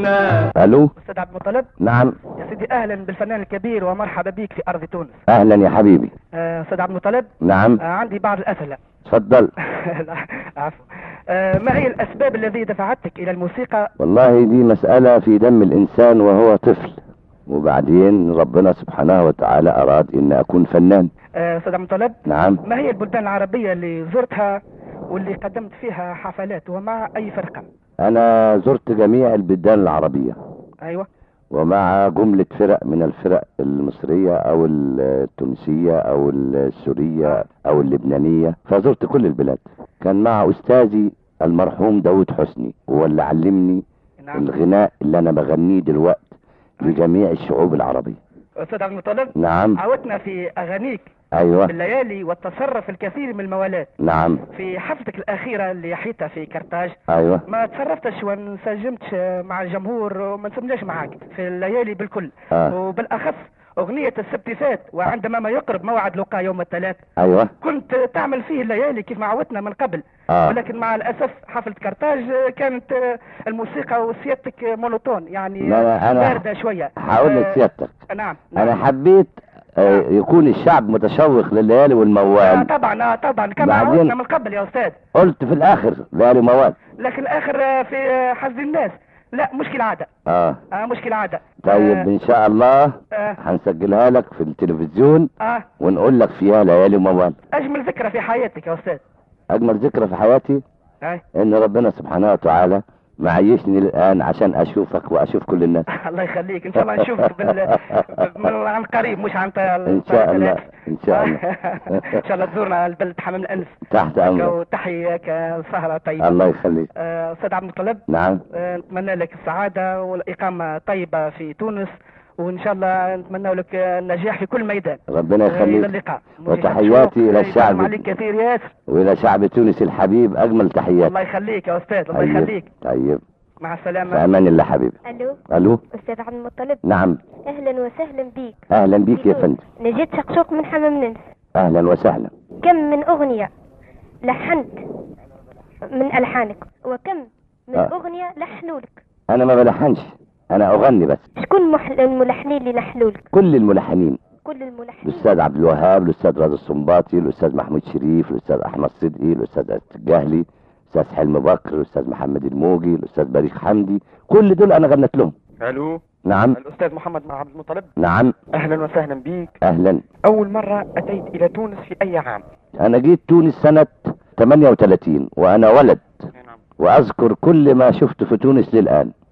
الناس الو استاذ عبد المطلب نعم يا سيدي اهلا بالفنان الكبير ومرحبا بك في ارض تونس اهلا يا حبيبي آه، استاذ عبد المطلب نعم آه، عندي بعض الاسئله تفضل لا، عفوا آه، ما هي الاسباب التي دفعتك الى الموسيقى والله دي مسألة في دم الإنسان وهو طفل وبعدين ربنا سبحانه وتعالى أراد إن أكون فنان آه، استاذ عبد المطلب نعم ما هي البلدان العربيه اللي زرتها واللي قدمت فيها حفلات ومع اي فرقه أنا زرت جميع البلدان العربية ايوه ومع جملة فرق من الفرق المصرية أو التونسية أو السورية أو اللبنانية فزرت كل البلاد كان مع أستاذي المرحوم داود حسني هو اللي علمني نعم الغناء اللي أنا بغنيه دلوقتي لجميع الشعوب العربية استاذ عبد المطلب نعم عودتنا في اغانيك أيوة بالليالي والتصرف الكثير من الموالات نعم في حفلتك الاخيره اللي حيتها في كرتاج أيوة ما تصرفتش وانسجمتش مع الجمهور وما نسمناش معاك في الليالي بالكل آه. وبالاخص اغنيه السبتيفات وعندما ما يقرب موعد لقاء يوم الثلاث أيوة كنت تعمل فيه الليالي كيف ما عودتنا من قبل آه. ولكن مع الاسف حفله كرتاج كانت الموسيقى وسيادتك مونوتون يعني لا، أنا- بارده شويه هقول آه، لسيادتك نعم نعم. أنا حبيت آه، يكون الشعب متشوق لليالي آه والموال طبعا آه طبعا كما بعدين- عودنا من قبل يا استاذ قلت في الآخر ليالي موال لكن اخر آه، في آه، حظ الناس لا مشكل عاده اه آه مشكل عاده طيب آه ان شاء الله آه هنسجلها لك في التلفزيون آه ونقول لك فيها ليالي موال اجمل ذكرى في حياتك يا استاذ اجمل ذكرى في حياتي آه. ان ربنا سبحانه وتعالى معيشني الان عشان اشوفك واشوف كل الناس الله يخليك ان شاء الله نشوفك بال... من عن قريب مش عن طريق ان شاء الله ان شاء الله ان شاء الله تزورنا البلد حمام الانف تحت امرك وتحيه كسهره طيبه الله يخليك آه، استاذ عبد المطلب نعم آه، نتمنى لك السعاده والاقامه طيبه في تونس وان شاء الله نتمنى لك النجاح في كل ميدان ربنا آه، الى يخليك اللقاء وتحياتي إلى الشعب. يسلم عليك كثير ياسر والى شعب تونس الحبيب اجمل تحيات الله يخليك يا استاذ الله طيب يخليك طيب مع في السلامه امان الله حبيبي الو الو استاذ عبد المطلب نعم اهلا وسهلا بيك اهلا بيك يا بيقول، فندم نجيت شقشوق من حمام ننس اهلا وسهلا كم من اغنيه لحنت من الحانك وكم من آه. اغنيه لحنوا لك انا ما بلحنش انا اغني بس شكون مح... الملحنين اللي لحنوا لك كل الملحنين كل الملحنين الاستاذ عبد الوهاب الاستاذ رازق الصنباطي الاستاذ محمود شريف الاستاذ احمد صدقي الاستاذ الجهلي الاستاذ حلمي بكر الاستاذ محمد الموجي الاستاذ بليغ حمدي كل دول انا غنت لهم الو نعم الاستاذ محمد مع عبد المطلب نعم اهلا وسهلا بك اهلا اول مره اتيت الى تونس في اي عام انا جيت تونس سنة 38 وانا ولد نعم واذكر كل ما شفت في تونس للان